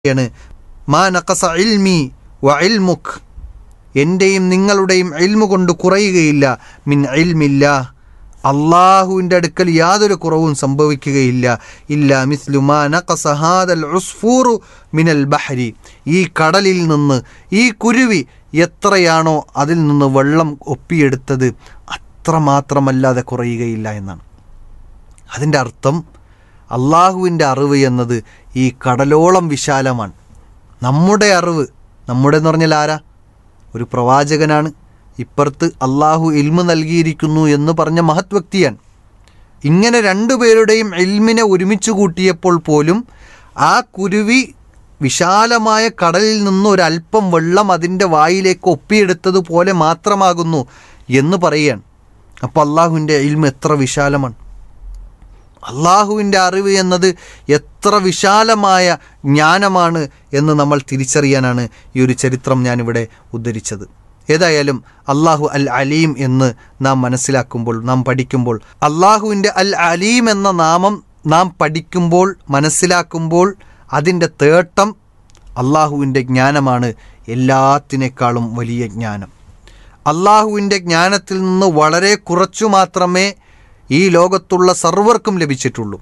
ാണ് മാ നഖസ ഇൽമി വ ഇൽമുഖ് എൻ്റെയും നിങ്ങളുടെയും ഇൽമു കൊണ്ട് കുറയുകയില്ല മിൻ ഇൽമില്ല അള്ളാഹുവിൻ്റെ അടുക്കൽ യാതൊരു കുറവും സംഭവിക്കുകയില്ല ഇല്ല മിസ്ലുമാ നഖസ ഹാദൽ ഉസ്ഫൂറു മിനൽ ബഹരി ഈ കടലിൽ നിന്ന് ഈ കുരുവി എത്രയാണോ അതിൽ നിന്ന് വെള്ളം ഒപ്പിയെടുത്തത് അത്രമാത്രമല്ലാതെ കുറയുകയില്ല എന്നാണ് അതിൻ്റെ അർത്ഥം അള്ളാഹുവിൻ്റെ അറിവ് എന്നത് ഈ കടലോളം വിശാലമാണ് നമ്മുടെ അറിവ് നമ്മുടെ എന്ന് പറഞ്ഞാൽ ആരാ ഒരു പ്രവാചകനാണ് ഇപ്പുറത്ത് അള്ളാഹു ഇൽമ് നൽകിയിരിക്കുന്നു എന്ന് പറഞ്ഞ മഹത് വ്യക്തിയാണ് ഇങ്ങനെ രണ്ടുപേരുടെയും ഇൽമിനെ ഒരുമിച്ച് കൂട്ടിയപ്പോൾ പോലും ആ കുരുവി വിശാലമായ കടലിൽ നിന്ന് ഒരല്പം വെള്ളം അതിൻ്റെ വായിലേക്ക് ഒപ്പിയെടുത്തതുപോലെ മാത്രമാകുന്നു എന്ന് പറയുകയാണ് അപ്പോൾ അള്ളാഹുവിൻ്റെ ഇൽമ് എത്ര വിശാലമാണ് അള്ളാഹുവിൻ്റെ അറിവ് എന്നത് എത്ര വിശാലമായ ജ്ഞാനമാണ് എന്ന് നമ്മൾ തിരിച്ചറിയാനാണ് ഈ ഒരു ചരിത്രം ഞാനിവിടെ ഉദ്ധരിച്ചത് ഏതായാലും അള്ളാഹു അൽ അലീം എന്ന് നാം മനസ്സിലാക്കുമ്പോൾ നാം പഠിക്കുമ്പോൾ അള്ളാഹുവിൻ്റെ അൽ അലീം എന്ന നാമം നാം പഠിക്കുമ്പോൾ മനസ്സിലാക്കുമ്പോൾ അതിൻ്റെ തേട്ടം അള്ളാഹുവിൻ്റെ ജ്ഞാനമാണ് എല്ലാത്തിനേക്കാളും വലിയ ജ്ഞാനം അള്ളാഹുവിൻ്റെ ജ്ഞാനത്തിൽ നിന്ന് വളരെ കുറച്ചു മാത്രമേ ഈ ലോകത്തുള്ള സർവർക്കും ലഭിച്ചിട്ടുള്ളൂ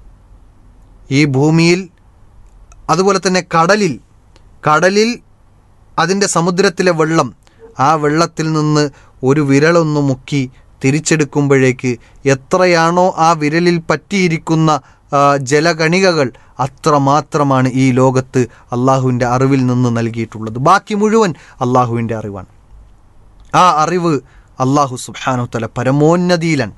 ഈ ഭൂമിയിൽ അതുപോലെ തന്നെ കടലിൽ കടലിൽ അതിൻ്റെ സമുദ്രത്തിലെ വെള്ളം ആ വെള്ളത്തിൽ നിന്ന് ഒരു വിരലൊന്ന് മുക്കി തിരിച്ചെടുക്കുമ്പോഴേക്ക് എത്രയാണോ ആ വിരലിൽ പറ്റിയിരിക്കുന്ന ആ, ജലകണികകൾ അത്രമാത്രമാണ് ഈ ലോകത്ത് അള്ളാഹുവിൻ്റെ അറിവിൽ നിന്ന് നൽകിയിട്ടുള്ളത് ബാക്കി മുഴുവൻ അള്ളാഹുവിൻ്റെ അറിവാണ് ആ അറിവ് അള്ളാഹു സുബ്ഹാനഹു തല പരമോന്നതിയിലാണ്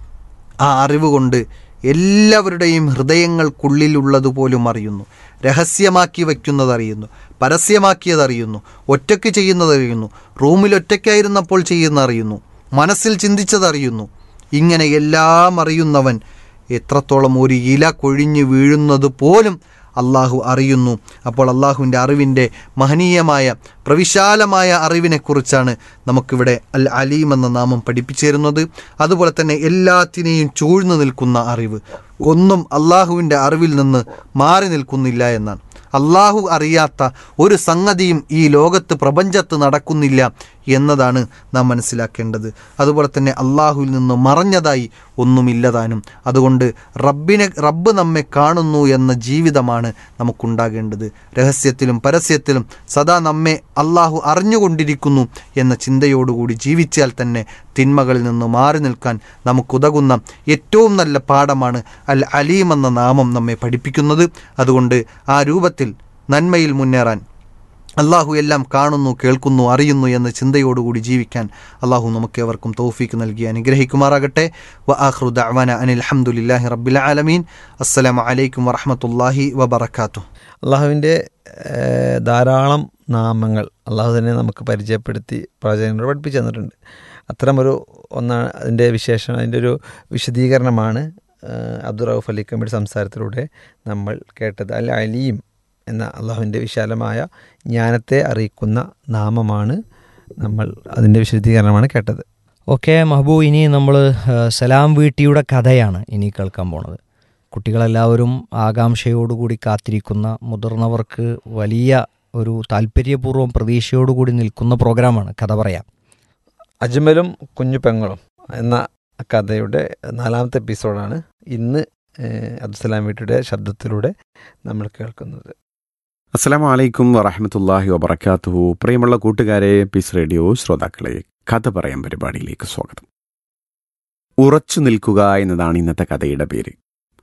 ആ അറിവ് കൊണ്ട് എല്ലാവരുടെയും ഹൃദയങ്ങൾക്കുള്ളിലുള്ളതുപോലും അറിയുന്നു രഹസ്യമാക്കി വയ്ക്കുന്നത് അറിയുന്നു പരസ്യമാക്കിയത് അറിയുന്നു ഒറ്റയ്ക്ക് ചെയ്യുന്നത് അറിയുന്നു റൂമിൽ ഒറ്റയ്ക്കായിരുന്നപ്പോൾ ചെയ്യുന്ന അറിയുന്നു മനസ്സിൽ ചിന്തിച്ചത് അറിയുന്നു ഇങ്ങനെ എല്ലാം അറിയുന്നവൻ എത്രത്തോളം ഒരു ഇല കൊഴിഞ്ഞു വീഴുന്നത് പോലും അള്ളാഹു അറിയുന്നു അപ്പോൾ അള്ളാഹുവിൻ്റെ അറിവിൻ്റെ മഹനീയമായ പ്രവിശാലമായ അറിവിനെക്കുറിച്ചാണ് നമുക്കിവിടെ അൽ അലീം എന്ന നാമം പഠിപ്പിച്ചു തരുന്നത് അതുപോലെ തന്നെ എല്ലാത്തിനെയും ചൂഴ്ന്നു നിൽക്കുന്ന അറിവ് ഒന്നും അള്ളാഹുവിൻ്റെ അറിവിൽ നിന്ന് മാറി നിൽക്കുന്നില്ല എന്നാണ് അള്ളാഹു അറിയാത്ത ഒരു സംഗതിയും ഈ ലോകത്ത് പ്രപഞ്ചത്ത് നടക്കുന്നില്ല എന്നതാണ് നാം മനസ്സിലാക്കേണ്ടത് അതുപോലെ തന്നെ അള്ളാഹുവിൽ നിന്ന് മറഞ്ഞതായി ഒന്നുമില്ലതാനും അതുകൊണ്ട് റബ്ബിനെ റബ്ബ് നമ്മെ കാണുന്നു എന്ന ജീവിതമാണ് നമുക്കുണ്ടാകേണ്ടത് രഹസ്യത്തിലും പരസ്യത്തിലും സദാ നമ്മെ അള്ളാഹു അറിഞ്ഞുകൊണ്ടിരിക്കുന്നു എന്ന ചിന്തയോടുകൂടി ജീവിച്ചാൽ തന്നെ തിന്മകളിൽ നിന്ന് മാറി നിൽക്കാൻ നമുക്കുതകുന്ന ഏറ്റവും നല്ല പാഠമാണ് അൽ അലീം എന്ന നാമം നമ്മെ പഠിപ്പിക്കുന്നത് അതുകൊണ്ട് ആ രൂപത്തിൽ നന്മയിൽ മുന്നേറാൻ അള്ളാഹു എല്ലാം കാണുന്നു കേൾക്കുന്നു അറിയുന്നു എന്ന ചിന്തയോടുകൂടി ജീവിക്കാൻ അള്ളാഹു നമുക്കേവർക്കും തൗഫീക്ക് നൽകി അനുഗ്രഹിക്കുമാറാകട്ടെ വ ആഖ്റു ദഅ്വാന അനിൽ ഹംദുലില്ലാഹി റബ്ബിൽ ആലമീൻ അസ്സലാമു അലൈക്കും വറഹ്മത്തുള്ളാഹി വബറകാതുഹു അള്ളാഹുവിൻ്റെ ഏഹ്, ധാരാളം നാമങ്ങൾ അള്ളാഹു തന്നെ നമുക്ക് പരിചയപ്പെടുത്തി പ്രവചനങ്ങളോട് പഠിപ്പിച്ചു തന്നിട്ടുണ്ട് അത്തരമൊരു ഒന്നാണ് അതിൻ്റെ വിശേഷം അതിൻ്റെ ഒരു വിശദീകരണമാണ് ഏഹ്, അബ്ദുൾ റൌഫ് അലി കമ്മിയുടെ സംസാരത്തിലൂടെ നമ്മൾ കേട്ടത് അൽ അലീം എന്ന അള്ളാഹുവിൻ്റെ വിശാലമായ ജ്ഞാനത്തെ അറിയിക്കുന്ന നാമമാണ് നമ്മൾ അതിൻ്റെ വിശദീകരണമാണ് കേട്ടത് ഓക്കെ മഹബൂ ഇനി നമ്മൾ സലാം വീട്ടിയുടെ കഥയാണ് ഇനി കേൾക്കാൻ പോണത് കുട്ടികളെല്ലാവരും ആകാംക്ഷയോടുകൂടി കാത്തിരിക്കുന്ന മുതിർന്നവർക്ക് വലിയ ഒരു താല്പര്യപൂർവ്വം പ്രതീക്ഷയോടുകൂടി നിൽക്കുന്ന പ്രോഗ്രാമാണ് കഥ പറയാം അജ്മലും കുഞ്ഞു പെങ്ങളും എന്ന കഥയുടെ നാലാമത്തെ എപ്പിസോഡാണ് ഇന്ന് ഏഹ്, അബ്ദുസലാം വീട്ടിയുടെ ശബ്ദത്തിലൂടെ നമ്മൾ കേൾക്കുന്നത് അസ്സലാമു അലൈക്കും വറഹമത്തല്ലാഹി വബർക്കാത്തുഹു പ്രിയമുള്ള കൂട്ടുകാരെ പീസ് റേഡിയോ ശ്രോതാക്കളെ കഥ പറയാൻ പരിപാടിയിലേക്ക് സ്വാഗതം ഉറച്ചു നിൽക്കുക എന്നതാണ് ഇന്നത്തെ കഥയുടെ പേര്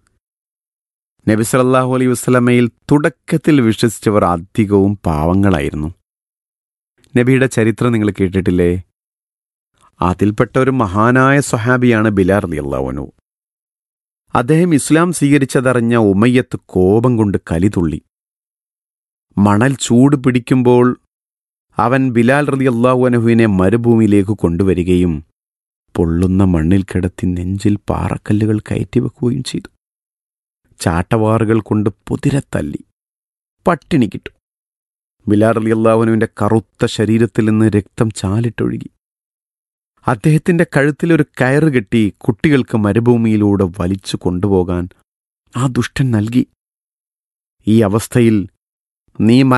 നബി സല്ലല്ലാഹു അലൈഹി വസ്ലമയിൽ തുടക്കത്തിൽ വിശ്വസിച്ചവർ അധികവും പാവങ്ങളായിരുന്നു നബിയുടെ ചരിത്രം നിങ്ങൾ കേട്ടിട്ടില്ലേ അതിൽപ്പെട്ട ഒരു മഹാനായ സ്വഹാബിയാണ് ബിലാർ അലി അള്ളാഹുനു അദ്ദേഹം ഇസ്ലാം സ്വീകരിച്ചതറിഞ്ഞ ഉമയ്യത്ത് കോപം കൊണ്ട് കലിതുള്ളി മണൽ ചൂട് പിടിക്കുമ്പോൾ അവൻ ബിലാൽ റതി അള്ളാഹുഅനഹുവിനെ മരുഭൂമിയിലേക്ക് കൊണ്ടുവരികയും പൊള്ളുന്ന മണ്ണിൽ കിടത്തി നെഞ്ചിൽ പാറക്കല്ലുകൾ കയറ്റിവെക്കുകയും ചെയ്തു ചാട്ടവാറുകൾ കൊണ്ട് പുതിരത്തല്ലി പട്ടിണി കിട്ടും ബിലാൽ റലി അള്ളാഹുനുവിൻ്റെ കറുത്ത ശരീരത്തിൽ നിന്ന് രക്തം ചാലിട്ടൊഴുകി അദ്ദേഹത്തിന്റെ കഴുത്തിലൊരു കയറ് കെട്ടി കുട്ടികൾക്ക് മരുഭൂമിയിലൂടെ വലിച്ചു കൊണ്ടുപോകാൻ ആ ദുഷ്ടൻ നൽകി ഈ അവസ്ഥയിൽ നീ